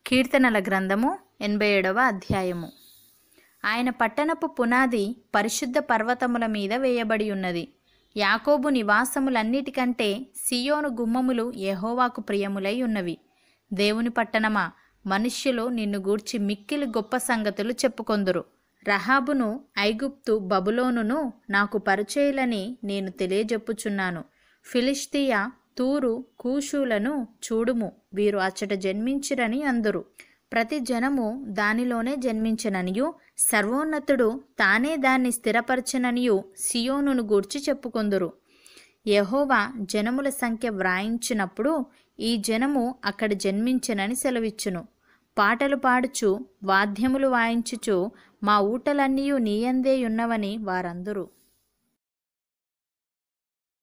కీర్తనల గ్రంథము ఎనభై ఏడవ అధ్యాయము ఆయన పట్టణపు పునాది పరిశుద్ధ పర్వతముల మీద వేయబడి ఉన్నది యాకోబు నివాసములన్నిటికంటే సియోను గుమ్మములు యెహోవాకు ప్రియములై ఉన్నవి దేవుని పట్టణమా మనుష్యులు నిన్ను గూర్చి మిక్కిలి గొప్ప సంగతులు చెప్పుకొందురు రహాబును ఐగుప్తు బబులోనును నాకు పరిచయులని నేను తెలియజెప్పుచున్నాను ఫిలిష్తీయ తూరు కూషులను చూడుము వీరు అచ్చట జన్మించిరని అందురు ప్రతి జనము దానిలోనే జన్మించననియు సర్వోన్నతుడు తానే దాన్ని స్థిరపరచననియు సియోనును గూర్చి చెప్పుకొందురు యెహోవా జనముల సంఖ్య వ్రాయించినప్పుడు ఈ జనము అక్కడ జన్మించనని సెలవిచ్చును పాటలు పాడుచు వాద్యములు వాయించుచు మా ఊటలన్నీయు నీయందే ఉన్నవని వారందరూ